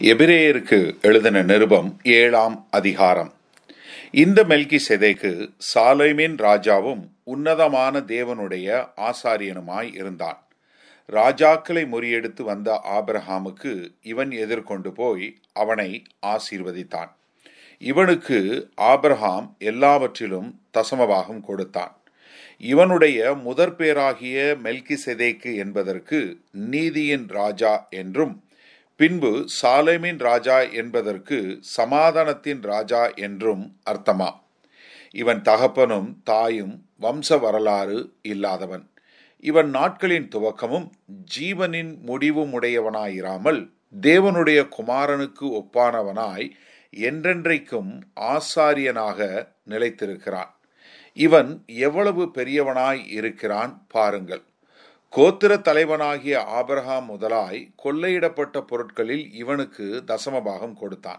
எபிரேயருக்கு எழுதின நிருபம் ஏழாம் அதிகாரம் இந்த மெல்கி செதைக்கு சாலைமின் ராஜாவும் உன்னதமான தேவனுடைய ஆசாரியனுமாய் இருந்தான் ராஜாக்களை முறியெடுத்து வந்த ஆபிரஹாமுக்கு இவன் எதிர்கொண்டு போய் அவனை ஆசீர்வதித்தான் இவனுக்கு ஆபிரஹாம் எல்லாவற்றிலும் தசமபாகம் கொடுத்தான் இவனுடைய முதற் பேராகிய மெல்கி செதேக்கு என்பதற்கு நீதியின் ராஜா என்றும் பின்பு சாலேமின் ராஜா என்பதற்கு சமாதானத்தின் ராஜா என்றும் அர்த்தமா இவன் தகப்பனும் தாயும் வம்ச வரலாறு இல்லாதவன் இவன் நாட்களின் துவக்கமும் ஜீவனின் முடிவும் உடையவனாயிராமல் தேவனுடைய குமாரனுக்கு ஒப்பானவனாய் என்றென்றைக்கும் ஆசாரியனாக நிலைத்திருக்கிறான் இவன் எவ்வளவு பெரியவனாய் இருக்கிறான் பாருங்கள் கோத்திர தலைவனாகிய ஆபிரகாம் முதலாய் கொள்ளையிடப்பட்ட பொருட்களில் இவனுக்கு தசமபாகம் கொடுத்தான்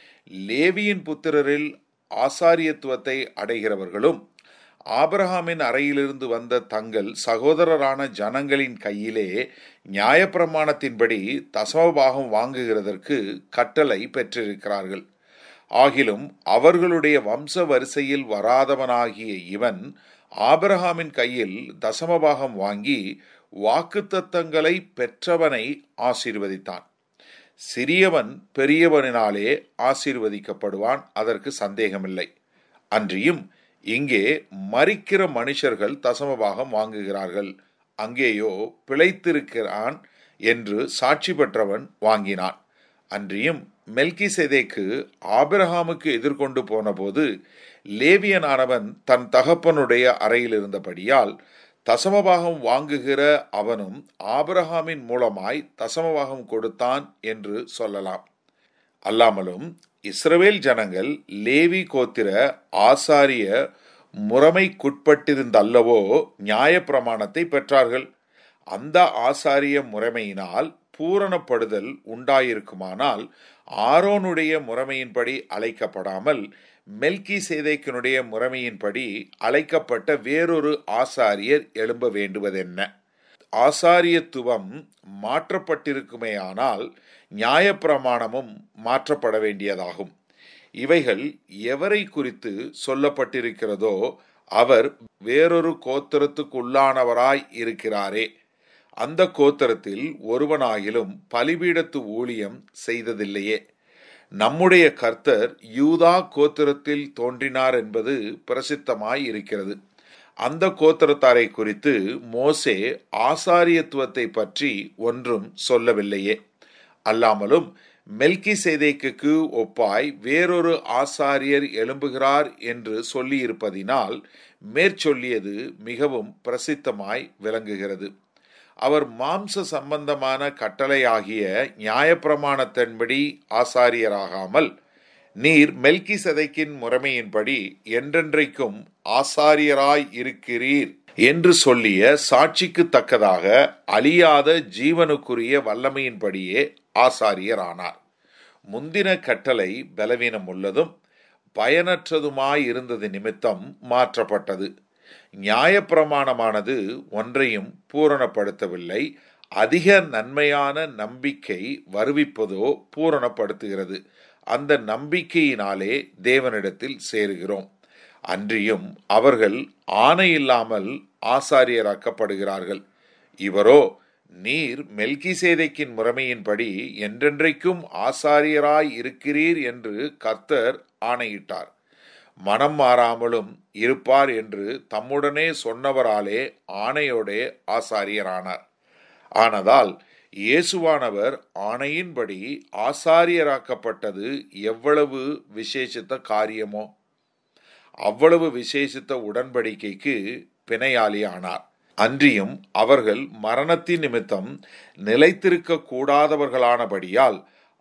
லேவியின் புத்திரரில் ஆசாரியத்துவத்தை அடைகிறவர்களும் ஆபிரஹாமின் அறையிலிருந்து வந்த தங்கள் சகோதரரான ஜனங்களின் கையிலே நியாயப்பிரமாணத்தின்படி தசமபாகம் வாங்குகிறதற்கு கட்டளை பெற்றிருக்கிறார்கள் ஆகிலும் அவர்களுடைய வம்ச வரிசையில் வராதவனாகிய இவன் ஆபிரஹாமின் கையில் தசமபாகம் வாங்கி வாக்குத்தத்தங்களை பெற்றவனை ஆசீர்வதித்தான் சிறியவன் பெரியவனினாலே ஆசீர்வதிக்கப்படுவான் அதற்கு சந்தேகமில்லை அன்றியும் இங்கே மறிக்கிற மனுஷர்கள் தசமபாகம் வாங்குகிறார்கள் அங்கேயோ பிழைத்திருக்கிறான் என்று சாட்சி பெற்றவன் வாங்கினான் அன்றியும் மெல்கி செதேக்கு ஆபிரஹாமுக்கு எதிர்கொண்டு போனபோது லேவியனானவன் தன் தகப்பனுடைய அறையில் இருந்தபடியால் தசமபாகம் வாங்குகிற அவனும் ஆபிரஹாமின் மூலமாய் தசமபாகம் கொடுத்தான் என்று சொல்லலாம் அல்லாமலும் இஸ்ரவேல் ஜனங்கள் லேவி கோத்திர ஆசாரிய முறைமைக்குட்பட்டிருந்தல்லவோ நியாயப்பிரமாணத்தை பெற்றார்கள் அந்த ஆசாரிய முறைமையினால் பூரணப்படுதல் உண்டாயிருக்குமானால் ஆரோனுடைய முறைமையின்படி அழைக்கப்படாமல் மெல்கி சேதைக்கனுடைய முறைமையின்படி அழைக்கப்பட்ட வேறொரு ஆசாரியர் எழும்ப வேண்டுவதென்ன ஆசாரியத்துவம் மாற்றப்பட்டிருக்குமேயானால் நியாயப்பிரமாணமும் மாற்றப்பட வேண்டியதாகும் இவைகள் எவரை குறித்து சொல்லப்பட்டிருக்கிறதோ அவர் வேறொரு கோத்திரத்துக்குள்ளானவராய் இருக்கிறாரே அந்த கோத்திரத்தில் ஒருவனாகிலும் பலிபீடத்து ஊழியம் செய்ததில்லையே நம்முடைய கர்த்தர் யூதா கோத்திரத்தில் தோன்றினார் என்பது பிரசித்தமாய் இருக்கிறது அந்த கோத்திரத்தாரை குறித்து மோசே ஆசாரியத்துவத்தை பற்றி ஒன்றும் சொல்லவில்லையே அல்லாமலும் மெல்கி சேதைக்கு ஒப்பாய் வேறொரு ஆசாரியர் எழும்புகிறார் என்று சொல்லியிருப்பதினால் மேற்சொல்லியது மிகவும் பிரசித்தமாய் விளங்குகிறது அவர் மாம்ச சம்பந்தமான கட்டளையாகிய நியாயப்பிரமாணத்தின்படி ஆசாரியராகாமல் நீர் மெல்கி சதைக்கின் முறைமையின்படி என்றென்றைக்கும் ஆசாரியராய் இருக்கிறீர் என்று சொல்லிய சாட்சிக்கு தக்கதாக அழியாத ஜீவனுக்குரிய வல்லமையின்படியே ஆசாரியரானார் முந்தின கட்டளை பலவீனம் உள்ளதும் பயனற்றதுமாயிருந்தது நிமித்தம் மாற்றப்பட்டது நியாயப்பிரமாணமானது ஒன்றையும் பூரணப்படுத்தவில்லை அதிக நன்மையான நம்பிக்கை வருவிப்பதோ பூரணப்படுத்துகிறது அந்த நம்பிக்கையினாலே தேவனிடத்தில் சேருகிறோம் அன்றியும் அவர்கள் ஆணையில்லாமல் ஆசாரியராக்கப்படுகிறார்கள் இவரோ நீர் மெல்கி சேதைக்கின் முறைமையின்படி என்றென்றைக்கும் ஆசாரியராய் இருக்கிறீர் என்று கர்த்தர் ஆணையிட்டார் மனம் மாறாமலும் இருப்பார் என்று தம்முடனே சொன்னவராலே ஆணையோடே ஆசாரியரானார் ஆனதால் இயேசுவானவர் ஆணையின்படி ஆசாரியராக்கப்பட்டது எவ்வளவு விசேஷித்த காரியமோ அவ்வளவு விசேஷித்த உடன்படிக்கைக்கு பிணையாளி ஆனார் அன்றியும் அவர்கள் மரணத்தின் நிமித்தம் நிலைத்திருக்க கூடாதவர்களானபடியால்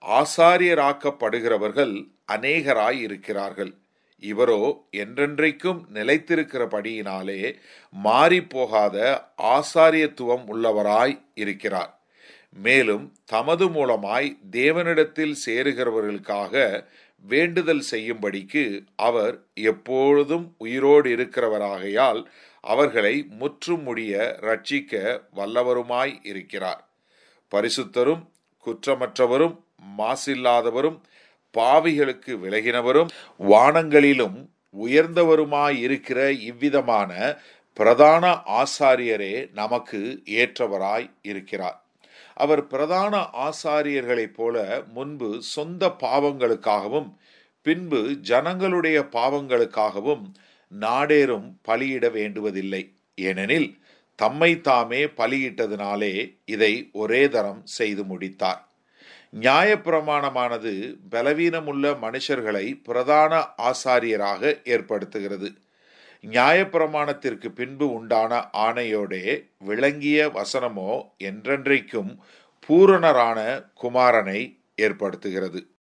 ஆசாரியராக்கப்படுகிறவர்கள் அநேகராய் இருக்கிறார்கள் இவரோ என்றென்றைக்கும் நிலைத்திருக்கிறபடியினாலே மாறிப்போகாத ஆசாரியத்துவம் உள்ளவராய் இருக்கிறார் மேலும் தமது மூலமாய் தேவனிடத்தில் சேருகிறவர்களுக்காக வேண்டுதல் செய்யும்படிக்கு அவர் எப்பொழுதும் உயிரோடு இருக்கிறவராகையால் அவர்களை முற்றும் முடிய ரட்சிக்க வல்லவருமாய் இருக்கிறார் பரிசுத்தரும் குற்றமற்றவரும் மாசில்லாதவரும் பாவிகளுக்கு விலகினவரும் வானங்களிலும் உயர்ந்தவருமாயிருக்கிற இவ்விதமான பிரதான ஆசாரியரே நமக்கு ஏற்றவராய் இருக்கிறார் அவர் பிரதான ஆசாரியர்களைப் போல முன்பு சொந்த பாவங்களுக்காகவும் பின்பு ஜனங்களுடைய பாவங்களுக்காகவும் நாடேறும் பலியிட வேண்டுவதில்லை ஏனெனில் தம்மை தாமே பலியிட்டதினாலே இதை ஒரே தரம் செய்து முடித்தார் நியாயப்பிரமாணமானது பலவீனமுள்ள மனுஷர்களை பிரதான ஆசாரியராக ஏற்படுத்துகிறது நியாயப்பிரமாணத்திற்கு பின்பு உண்டான ஆணையோடே விளங்கிய வசனமோ என்றென்றைக்கும் பூரணரான குமாரனை ஏற்படுத்துகிறது